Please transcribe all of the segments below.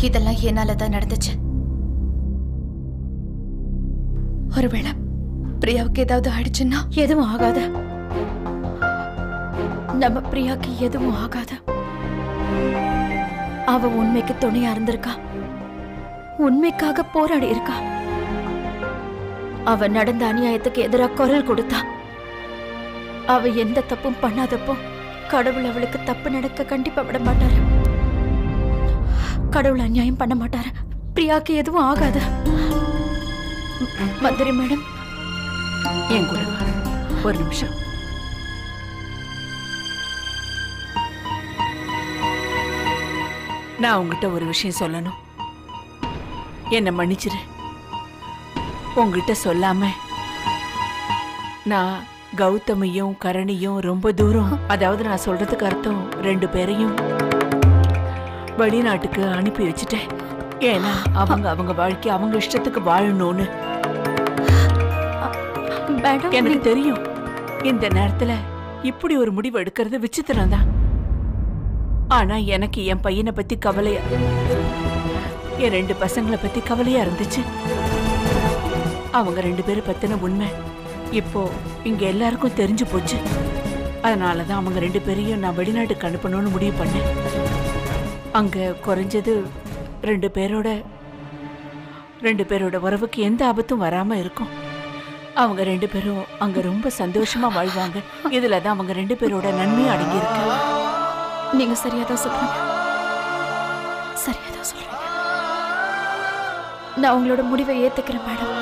இதெல்லாம் என்னால தான் நடந்துச்சு ஒருவேளை பிரியாவுக்கு ஏதாவது ஆயிடுச்சுன்னா எதுவும் ஆகாத நம்ம பிரியாக்கு எதுவும் ஆகாத அவ உண்மைக்கு துணையா இருந்திருக்கா உண்மைக்காக போராடி இருக்கா அவ நடந்த அநியாயத்துக்கு எதிராக குரல் கொடுத்தா அவ எந்த தப்பும் பண்ணாதப்போ கடவுள் அவளுக்கு தப்பு நடக்க கண்டிப்பா விட மாட்டாரு கடவுள் அநியாயம் பண்ண மாட்டாரு பிரியாக்கு எதுவும் ஆகாது ம- மந்திரி மேடம் என் கூட வா. ஒரு நிமிஷம் நான் உங்ககிட்ட ஒரு விஷயம் சொல்லணும் என்னை மன்னிச்சிரு உங்ககிட்ட சொல்லாம நான் கௌதமியும் கரணியும் ரொம்ப தூரம் அதாவது நான் சொல்றதுக்கு அர்த்தம் ரெண்டு பேரையும் வெளிநாட்டுக்கு அனுப்பி வச்சுட்டேன் ஏன்னா அவங்க அவங்க வாழ்க்கை அவங்க இஷ்டத்துக்கு வாழணும்னு மேடம் எனக்கு தெரியும் இந்த நேரத்துல இப்படி ஒரு முடிவு எடுக்கிறது விசித்திரம் தான் ஆனா எனக்கு என் பையனை பத்தி கவலையா என் ரெண்டு பசங்களை பத்தி கவலையா இருந்துச்சு அவங்க ரெண்டு பேரும் பத்தின உண்மை இப்போ இங்க எல்லாருக்கும் தெரிஞ்சு போச்சு அதனாலதான் அவங்க ரெண்டு பேரையும் நான் வெளிநாட்டுக்கு அனுப்பணும்னு முடிவு பண்ணேன் அங்க குறைஞ்சது ரெண்டு பேரோட ரெண்டு பேரோட உறவுக்கு எந்த ஆபத்தும் வராம இருக்கும் அவங்க ரெண்டு பேரும் அங்க ரொம்ப சந்தோஷமா வாழ்வாங்க இதுல தான் அவங்க ரெண்டு பேரோட நன்மையும் அடங்கி இருக்கு நீங்க சரியா தான் சொல்றீங்க சரியா தான் சொல்றீங்க நான் உங்களோட முடிவை ஏத்துக்கிறேன் மேடம்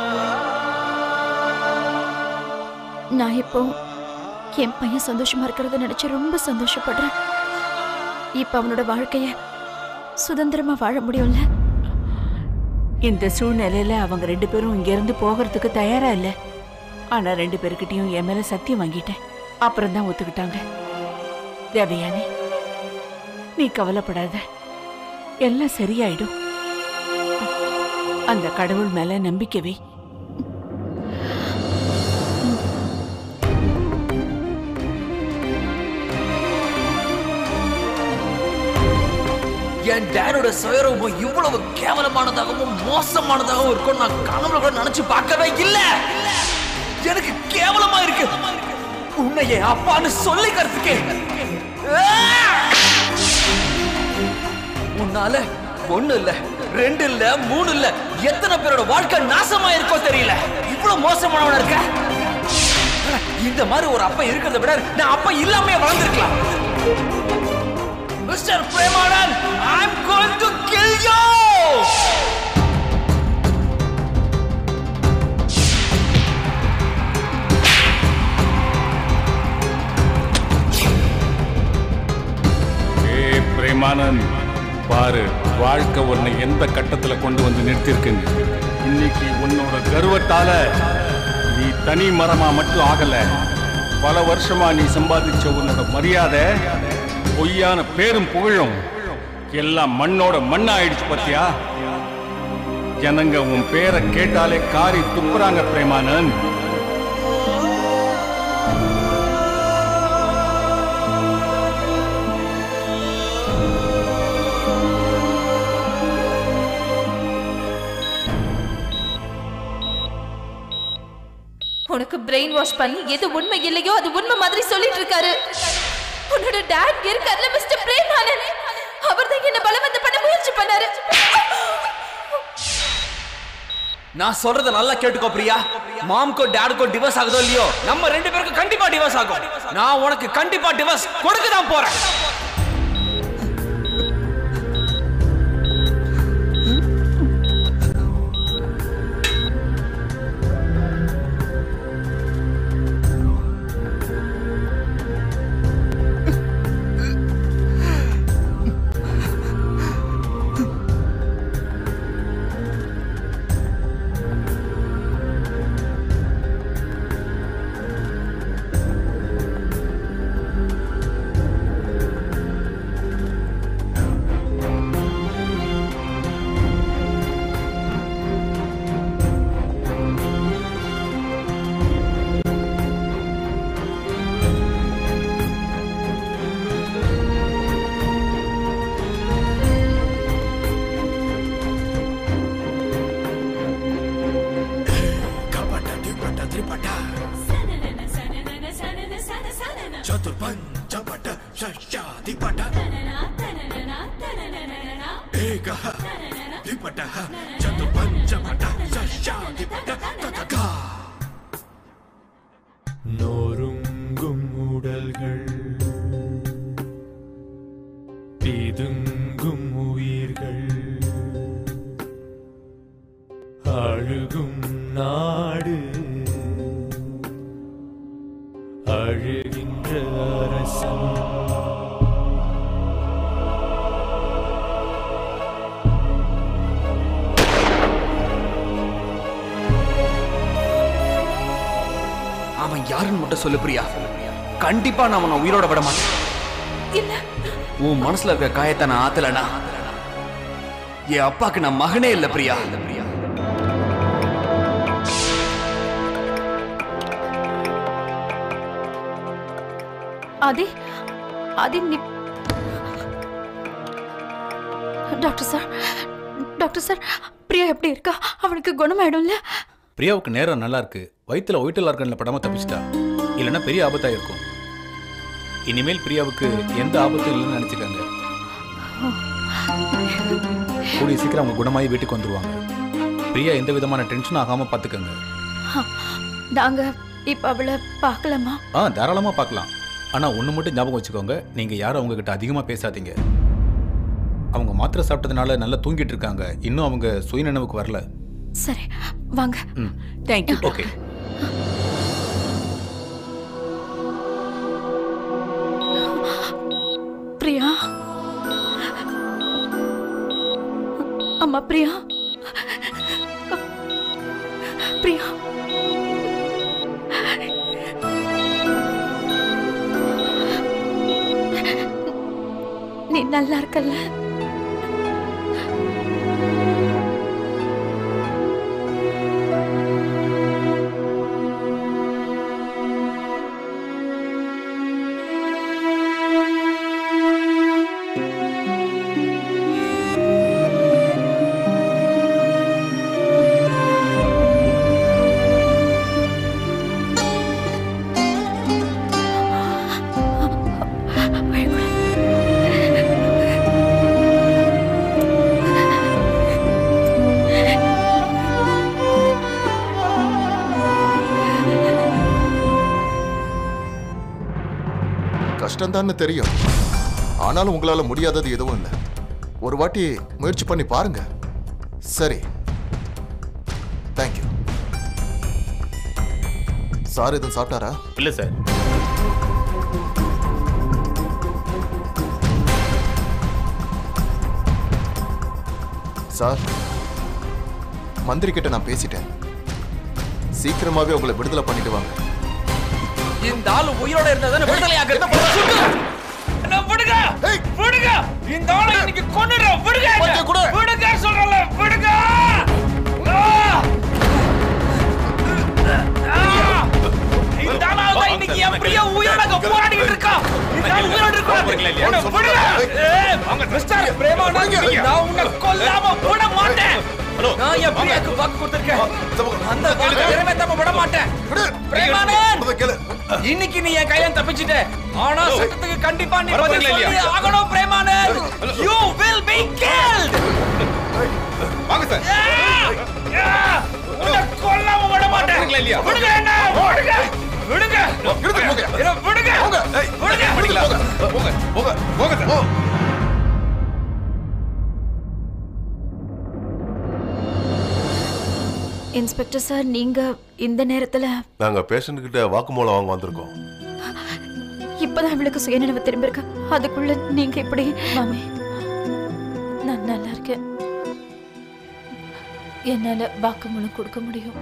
நான் இப்போ என் பையன் சந்தோஷமா இருக்கிறத நினைச்சு ரொம்ப சந்தோஷப்படுறேன் இப்ப அவனோட வாழ்க்கைய சுதந்திரமா வாழ முடியும்ல இந்த சூழ்நிலையில அவங்க ரெண்டு பேரும் இங்க இருந்து போகிறதுக்கு தயாரா இல்ல ஆனா ரெண்டு பேர்கிட்டயும் என் மேல சத்தியம் வாங்கிட்டேன் அப்புறம் தான் ஒத்துக்கிட்டாங்க தேவயானி நீ கவலைப்படாத எல்லாம் சரியாயிடும் அந்த கடவுள் மேல நம்பிக்கை வை என் டேடோட சுயரூபம் இவ்வளவு கேவலமானதாகவும் மோசமானதாகவும் இருக்கும் நான் கனவுல கூட நினைச்சு பார்க்கவே இல்ல எனக்கு கேவலமா இருக்கு உன்னை என் அப்பான்னு சொல்லிக்கிறதுக்கே உன்னால ஒண்ணு இல்ல ரெண்டு இல்ல மூணு இல்ல எத்தனை பேரோட வாழ்க்கை நாசமா இருக்கோ தெரியல இவ்வளவு மோசமானவனா இருக்க இந்த மாதிரி ஒரு அப்பா இருக்கிறத விட நான் அப்பா இல்லாமயே வளர்ந்துருக்கலாம் mister Premanand I am going to kill you ஏ பிரேமானந்த் பாரு வாழ்க்கை உன்னை எந்த கட்டத்துல கொண்டு வந்து நிறுத்திருக்குன்னு இன்னைக்கு உன்னோட கர்வத்தால நீ தனி மரமா மட்டும் ஆகல பல வருஷமா நீ சம்பாதிச்ச உன்னோட மரியாதை பொய்யான பேரும் புகழும் எல்லாம் மண்ணோட மண்ணா ஆயிடுச்சு பாத்தியா ஜனங்க உன் பேரை கேட்டாலே காரி துப்புறாங்க பிரேமானந்த் உனக்கு பிரெயின் வாஷ் பண்ணி எது உண்மை இல்லையோ அது உண்மை மாதிரி சொல்லிட்டு இருக்காரு உன்னோட டாட் இருக்கார்ல மிஸ்டர் பிரேமானன் அவர் தான் என்ன பலவந்த பண்ண முயற்சி பண்ணாரு நான் சொல்றத நல்லா கேட்டுக்கோ பிரியா மாம்க்கோ டேடுக்கோ டிவோர்ஸ் ஆகுதோ இல்லையோ நம்ம ரெண்டு பேருக்கும் கண்டிப்பா டிவோர்ஸ் ஆகும் நான் உனக்கு கண்டிப்பா டிவோர்ஸ் கொடுக்க தான் போறேன் நொறுங்கும் உடல்கள் பிதுங்கும் உயிர்கள் அழுகும் நாடு அழுகின்ற அரசன் அவன் யாருன்னு மட்டும் சொல்லு பிரியா கண்டிப்பா நான் அவனை உயிரோட விட மாட்டேன் இல்ல உன் மனசுல இருக்க காயத்தை நான் ஆத்தலனா என் அப்பாக்கு நான் மகனே இல்ல பிரியா பிரியா ஆதி ஆதி நீ doctor sir doctor sir Priya எப்படி இருக்கா அவனுக்கு குணமாயிடும்ல பிரியாவுக்கு நேரம் நல்லா இருக்கு வயித்துல ஒயிட்டல் ஆர்கன்ல படாம தப்பிச்சிட்டா இல்லைன்னா பெரிய ஆபத்தா இருக்கும் இனிமேல் பிரியாவுக்கு எந்த ஆபத்தும் இல்லைன்னு நினைச்சுக்காங்க கூடிய சீக்கிரம் அவங்க குணமாயி வீட்டுக்கு வந்துருவாங்க பிரியா எந்த விதமான டென்ஷன் ஆகாம பாத்துக்கங்க நாங்க இப்ப அவளை பார்க்கலாமா ஆ தாராளமா பார்க்கலாம் ஆனா ஒண்ணு மட்டும் ஞாபகம் வச்சுக்கோங்க நீங்க யாரும் அவங்க கிட்ட அதிகமா பேசாதீங்க அவங்க மாத்திரை சாப்பிட்டதுனால நல்லா தூங்கிட்டு இருக்காங்க இன்னும் அவங்க சுயநினைவுக்கு வரல சரி வாங்க ம் தேங்க்யூ ஓகே பிரியா அம்மா பிரியா பிரியா நீ நல்லா இருக்கல்ல கஷ்டம்தான்னு தெரியும் ஆனாலும் உங்களால முடியாதது எதுவும் இல்லை ஒரு வாட்டி முயற்சி பண்ணி பாருங்க சரி தேங்க்யூ சார் எதுவும் சாப்பிட்டாரா இல்ல சார் சார் மந்திரி கிட்ட நான் பேசிட்டேன் சீக்கிரமாவே உங்களை விடுதலை பண்ணிட்டு வாங்க இந்த ஆளு உயிரோட இருந்ததானே விடுதலையாக்குறது என்ன விடுங்க ஏய்! விடுங்க இந்த ஆளை இன்னைக்கு கொன்னுடுறேன் விடுங்க என்ன. கொஞ்சம் கொடு. விடுங்க சொல்றல விடுங்க ஆ! ஆ! இந்த ஆளால தான் இன்னைக்கு என் பிரியா உயிரோட அங்க போராடிட்டு இருக்கா இந்த ஆள் உயிரோட இருக்கா என்ன விடுங்க ஏய், மிஸ்டர் பிரேமானந்த் நான் உன்னை கொல்லாம விட மாட்டேன் நான் என் பிரியாக்கு வாக்கு கொடுத்திருக்கேன் அந்த வாக்கு நிறைவேற்றாம விட மாட்டேன் பிரேமானந்த் இன்னைக்கு நீ என் கையில தப்பிச்சிட்ட ஆனா சட்டத்துக்கு கண்டிப்பா நீ பதில் சொல்லி ஆகணும் Premanand you will be killed வாங்க சார் உன்னை கொல்லாம விட மாட்டேன் விடுங்க என்ன விடுங்க விடுங்க என்ன விடுங்க விடுங்க போங்க போங்க போங்க சார் இன்ஸ்பெக்டர் சார் நீங்க இந்த நேரத்துல நாங்க பேஷண்ட் கிட்ட வாக்குமூலம் வாங்க வந்திருக்கோம் இப்பதான் இவளுக்கு சுயநினைவு திரும்பிருக்கு அதுக்குள்ள நீங்க இப்படி மாமி நான் நல்லா இருக்கேன் என்னால வாக்குமூலம் கொடுக்க முடியும்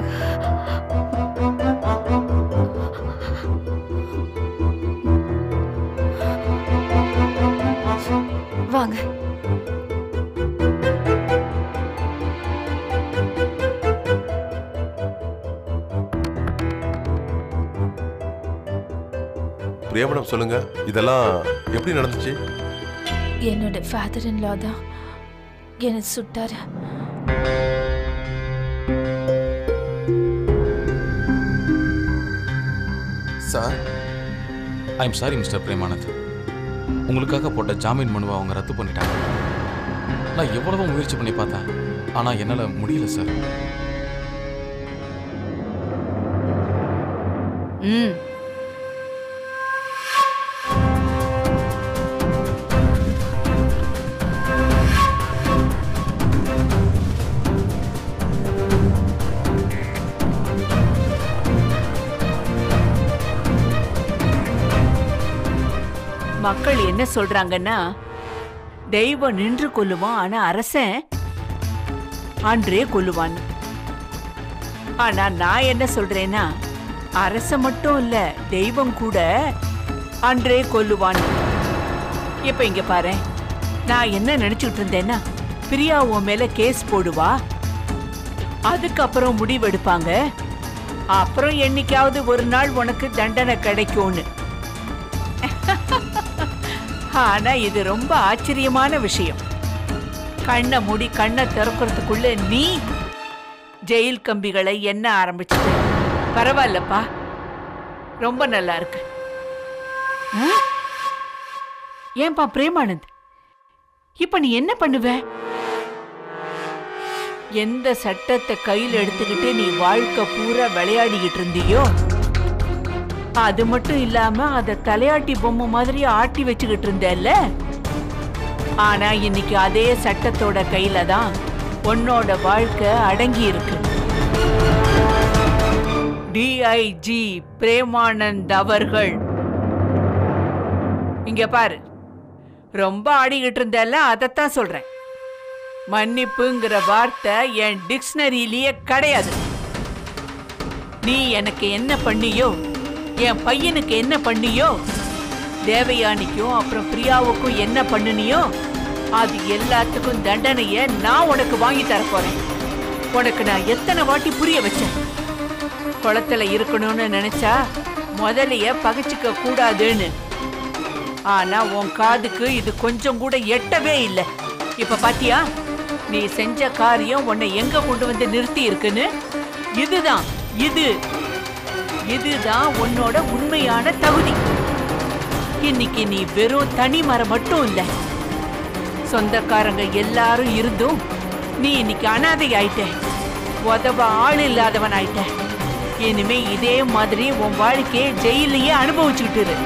வாங்க பிரியா மேடம் சொல்லுங்க இதெல்லாம் எப்படி நடந்துச்சு என்னோட ஃபாதர் இன் லா தான் என்னை சுட்டாரு sir I am sorry mister Premanand உங்களுக்காக போட்ட ஜாமீன் மனுவை அவங்க ரத்து பண்ணிட்டாங்க நான் எவ்வளவோ முயற்சி பண்ணி பார்த்தேன் ஆனா என்னால முடியல சார் ம் மக்கள் என்ன சொல்றாங்கன்னா தெய்வம் நின்று கொல்லுவான் ஆனா அரசன் அன்றே கொல்லுவான் ஆனா நான் என்ன சொல்றேன்னா அரச மட்டும் இல்ல தெய்வம் கூட அன்றே கொல்லுவான் இப்ப இங்க பாரு நான் என்ன நினைச்சுட்டு இருந்தேன்னா பிரியா உன் மேல கேஸ் போடுவா அதுக்கப்புறம் முடிவெடுப்பாங்க அப்புறம் என்னைக்காவது ஒரு நாள் உனக்கு தண்டனை கிடைக்கும்னு ஆனா இது ரொம்ப ஆச்சரியமான விஷயம் கண்ணை மூடி கண்ணை திறக்கிறதுக்குள்ள நீ ஜெயில் கம்பிகளை எண்ண ஆரம்பிச்சிட்ட பரவாயில்லப்பா ரொம்ப நல்லா இருக்கு ஆ? ஏன்பா பிரேமானந்த் இப்ப நீ என்ன பண்ணுவ எந்த சட்டத்தை கையில் எடுத்துக்கிட்டு நீ வாழ்க்கை பூரா விளையாடிக்கிட்டு இருந்தியோ அது மட்டும் இல்லாம அத தலையாட்டி பொம்மை மாதிரி ஆட்டி வச்சுக்கிட்டு இருந்தல்ல ஆனா இன்னைக்கு அதே சட்டத்தோட கையில தான் உன்னோட வாழ்க்கை அடங்கி இருக்கு டிஐஜி பிரேமானந்த் அவர்கள் இங்க பாரு ரொம்ப ஆடிக்கிட்டு இருந்தல்ல அதைத்தான் சொல்றேன் மன்னிப்புங்கிற வார்த்தை என் டிக்ஷனரியிலேயே கிடையாது நீ எனக்கு என்ன பண்ணியோ என் பையனுக்கு என்ன பண்ணியோ தேவயானிக்கும் அப்புறம் பிரியாவுக்கும் என்ன பண்ணுனியோ அது எல்லாத்துக்கும் தண்டனைய நான் உனக்கு வாங்கி தரப் போறேன் உனக்கு நான் எத்தனை வாட்டி புரிய வச்சேன் குளத்துல இருக்கணும்னு நினைச்சா முதலைய பகைச்சிக்க கூடாதுன்னு ஆனா உன் காதுக்கு இது கொஞ்சம் கூட எட்டவே இல்லை இப்ப பாத்தியா நீ செஞ்ச காரியம் உன்னை எங்க கொண்டு வந்து நிறுத்தி இருக்குன்னு இதுதான் இது இதுதான் உன்னோட உண்மையான தகுதி இன்னைக்கு நீ வெறும் தனி மரம் மட்டும் இல்ல சொந்தக்காரங்க எல்லாரும் இருந்தும் நீ இன்னைக்கு அனாதை ஆயிட்ட உதவ ஆள் இல்லாதவன் ஆயிட்ட இனிமே இதே மாதிரி உன் வாழ்க்கையை ஜெயிலையே அனுபவிச்சுக்கிட்டு இரு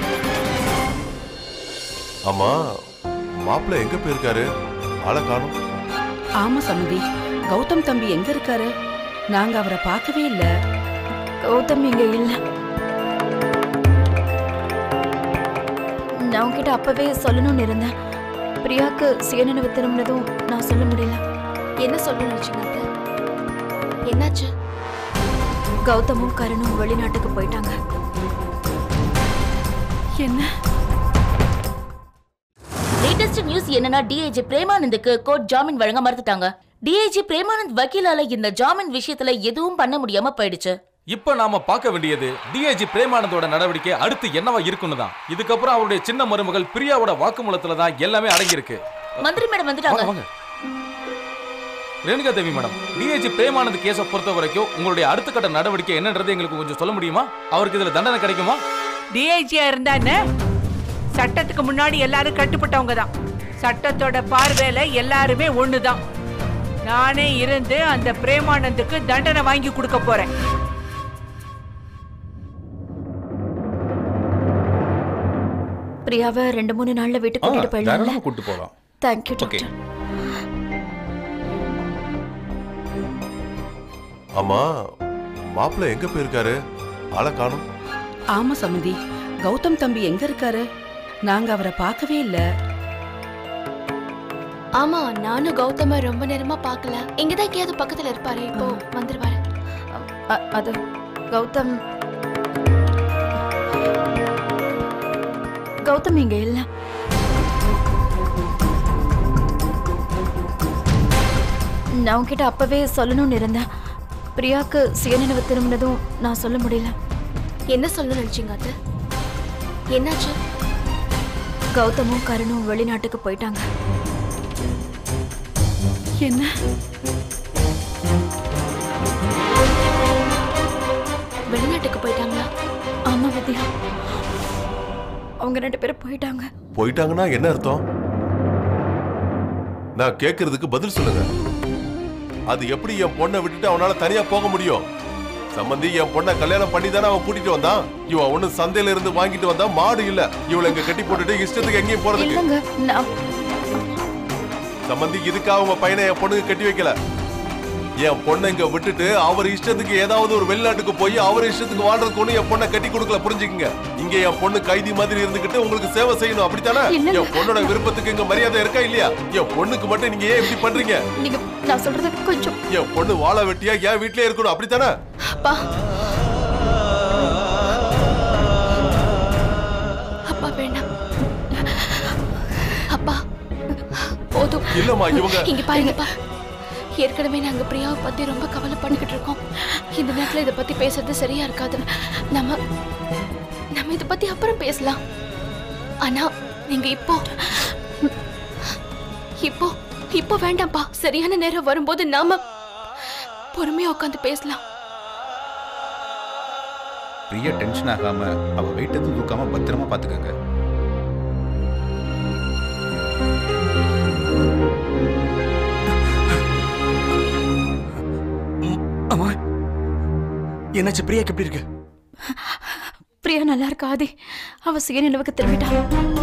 ஆமா மாப்பிள்ளை எங்க போயிருக்காரு ஆளை காணும் ஆமா சம்மதி கௌதம் தம்பி எங்க இருக்காரு நாங்க அவரை பார்க்கவே இல்ல கௌதம் இங்க இல்ல நான் உன்கிட்ட அப்பவே சொல்லணும்னு இருந்தேன் பிரியாக்கு சுயநினைவு திரும்பினதும் நான் சொல்ல முடியல என்ன சொல்ல நினைச்சீங்க அத்தை? என்னாச்சு கௌதமும் கருணும் வெளிநாட்டுக்கு போயிட்டாங்க என்ன லேட்டஸ்ட் நியூஸ் என்னன்னா டிஐஜி பிரேமானந்துக்கு கோர்ட் ஜாமீன் வழங்க மறுத்துட்டாங்க டிஐஜி பிரேமானந்த் வக்கீலால இந்த ஜாமீன் விஷயத்துல எதுவும் பண்ண முடியாம போயிடுச்சு இப்ப நாம பார்க்க வேண்டியது டிஐஜி பிரேமானந்தோட நடவடிக்கை அடுத்து என்னவா இருக்குன்னு தான் இதுக்கப்புறம் அவருடைய சின்ன மருமகள் பிரியாவோட வாக்குமூலத்துல தான் எல்லாமே அடங்கியிருக்கு மந்திரி மேடம் வந்துட்டாங்க வாங்க, வாங்க. ரேணுகா தேவி மேடம் டிஐஜி பிரேமானந்த் கேஸை பொறுத்த வரைக்கும் உங்களுடைய அடுத்த கட்ட நடவடிக்கை என்னன்றது எங்களுக்கு கொஞ்சம் சொல்ல முடியுமா அவருக்கு இதுல தண்டனை கிடைக்குமா டிஐஜியா இருந்தா என்ன சட்டத்துக்கு முன்னாடி எல்லாரும் கட்டுப்பட்டவங்க தான் சட்டத்தோட பார்வையில எல்லாருமே ஒண்ணுதான் நானே இருந்து அந்த பிரேமானந்துக்கு தண்டனை வாங்கி கொடுக்க போறேன் பிரியாவை ரெண்டு மூணு நாள்ல வீட்டுக்கு ஆ, கூட்டிட்டு போயிடலாம்ல தாராளமா கூட்டு போகலாம் தேங்க்யூ ஓகே டாக்டர் ஆமா மாப்பிள்ளை எங்க போயிருக்காரு ஆளை காணும் ஆமா சம்மதி கௌதம் தம்பி எங்க இருக்காரு நாங்க அவரை பார்க்கவே இல்ல ஆமா நானும் கௌதம ரொம்ப நேரமா பார்க்கல இங்கதான் எங்கேயாவது பக்கத்துல இருப்பாரு இப்போ வந்துருவாரு அ- அது கௌதம் கௌதம் இங்க இல்ல நான் உன்கிட்ட அப்பவே சொல்லணும்னு இருந்தேன் பிரியாக்கு சுயநினைவு திரும்பினதும் நான் சொல்ல முடியல என்ன சொல்ல நினைச்சீங்க அத்தை என்னாச்சு கௌதமும் கருணும் வெளிநாட்டுக்கு போயிட்டாங்க என்ன வெளிநாட்டுக்கு போயிட்டாங்களா ஆமா வித்யா அவங்க ரெண்டு பேரும் போயிட்டாங்க போயிட்டாங்கன்னா என்ன அர்த்தம் நான் கேட்கறதுக்கு பதில் சொல்லுங்க அது எப்படி என் பொண்ணை விட்டுட்டு அவனால தனியா போக முடியும் சம்பந்தி என் பொண்ணை கல்யாணம் பண்ணி தானே அவன் கூட்டிட்டு வந்தான் இவன் ஒண்ணு சந்தையில இருந்து வாங்கிட்டு வந்தா மாடு இல்ல இவளை இங்க கட்டி போட்டுட்டு இஷ்டத்துக்கு எங்கேயும் போறதுக்கு இல்லைங்க நான் சம்பந்தி இதுக்காக உங்க பையனை என் பொண்ணுக்கு கட்டி வைக்கல என் பொண்ணை இங்க விட்டுட்டு அவர் இஷ்டத்துக்கு ஏதாவது ஒரு வெளிநாட்டுக்கு போய் அவர் இஷ்டத்துக்கு வாழ்றதுக்கு ஒண்ணு என் பொண்ணை கட்டி கொடுக்கல புரிஞ்சுக்கங்க இங்க என் பொண்ணு கைதி மாதிரி இருந்துகிட்டு உங்களுக்கு சேவை செய்யணும் அப்படித்தானே இல்லைங்க. என் பொண்ணோட விருப்பத்துக்கு இங்க மரியாதை இருக்கா இல்லையா என் பொண்ணுக்கு மட்டும் நீங்க ஏன் இப்படி பண்றீங்க நீங்க நான் சொல்றது கொஞ்சம் என் பொண்ணு வாழ வெட்டியா என் வீட்லயே இருக்கணும் அப்படித்தானே அப்பா அப்பா வேண்டாம் அப்பா போதும் இல்லம்மா, இவங்க- இங்க பாருங்கப்பா ஏற்கனவே நாங்க பிரியாவை பத்தி ரொம்ப கவலைப்பட்டுக்கிட்டு இருக்கோம் இந்த நேரத்துல இதை பத்தி பேசுறது சரியா இருக்காது நம்ம நம்ம இதை பத்தி அப்புறம் பேசலாம் ஆனா நீங்க இப்போ இப்போ இப்போ வேண்டாம்ப்பா சரியான நேரம் வரும்போது நாம பொறுமையா உட்காந்து பேசலாம் பிரியா டென்ஷன் ஆகாம அவ வெயிட் எதுவும் தூக்காம பத்திரமா பாத்துக்கங்க அம்மா என்னாச்சு பிரியாக்கு எப்படி இருக்கு பிரியா நல்லா இருக்கா ஆதி அவ சுயநிலவுக்கு திரும்பிட்டா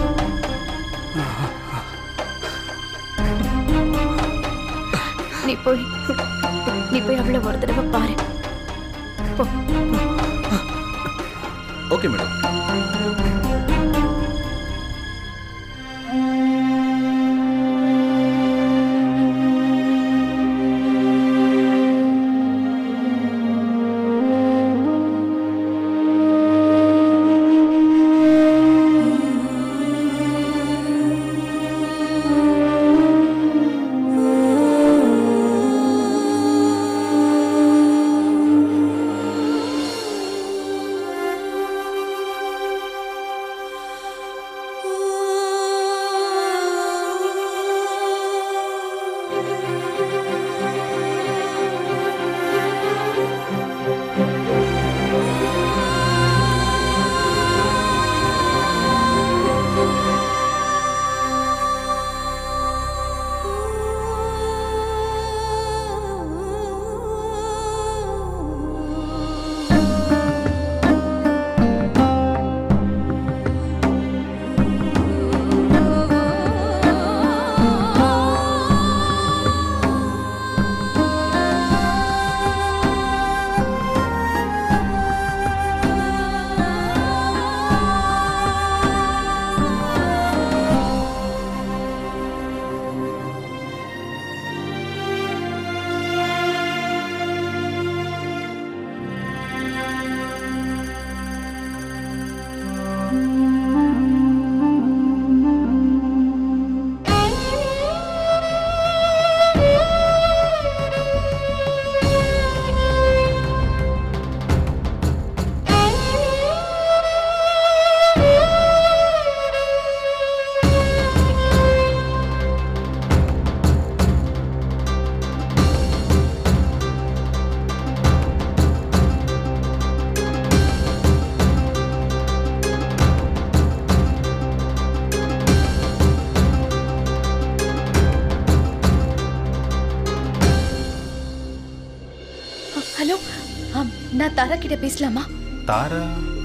நீ போய் நீ போய் அவளை ஒரு தடவை பாரு போ ஓகே மேடம் ஹலோ ஆம் நான் தாரா கிட்ட பேசலாமா தாரா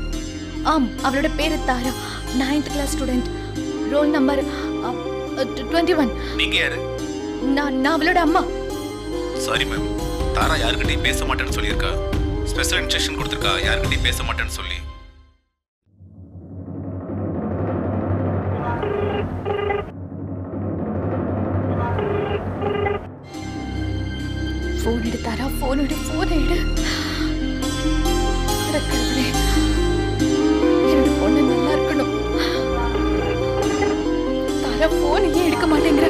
ஆம் அவளோட பேரு Thara ninth class student roll number twenty one நீங்க யாரு நான் நான் அவளோட அம்மா சாரி மேம் தாரா யாருக்கிட்டையும் பேச மாட்டேன்னு சொல்லியிருக்கா ஸ்பெஷல் இன்ஸ்ட்ரக்ஷன் கொடுத்துருக்கா யாருக்கிட்டையும் பேச மாட்டேன்னு சொல்லி ஃபோன் எடு தாரா ஃபோன் எடு ஃபோன் எடு அட கடவுளே. என்னோட பொண்ணு நல்லா இருக்கணும் தாரா ஃபோன் ஏன் எடுக்க மாட்டேங்கிற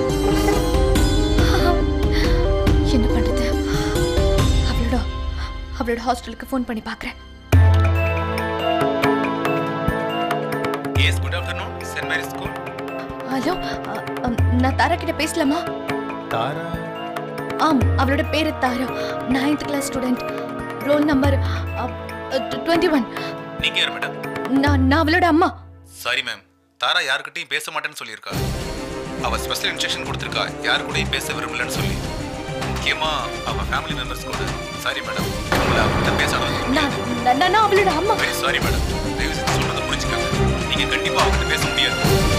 என்ன பண்றது அவளோட அவளோட ஹாஸ்டலுக்கு ஃபோன் பண்ணி பார்க்கறேன் yes good afternoon saint Mary school hello uh, um, நான் தாரா கிட்ட பேசலாமா தாரா ஆம் அவளோட பேரு Thara ninth class student roll number twenty one நீங்க யார் மேடம் நான் நான் அவளோட அம்மா சாரி மேம் தாரா யாருக்கிட்டையும் பேச மாட்டேன்னு சொல்லியிருக்கா அவ ஸ்பெஷல் இன்ஸ்ட்ரக்ஷன் கொடுத்துருக்கா யார் கூடயும் பேச விரும்பலன்னு சொல்லி முக்கியமா அவ ஃபேமிலி மெம்பர்ஸ் கூட சாரி மேடம் உங்களை அவர்கிட்ட பேச நான் நான்- நான் அவளோட அம்மா வெரி சாரி மேடம் தயவு செஞ்சு சொல்றதை புரிஞ்சுக்கங்க நீங்க கண்டிப்பா அவங்ககிட்ட பேச முடியாது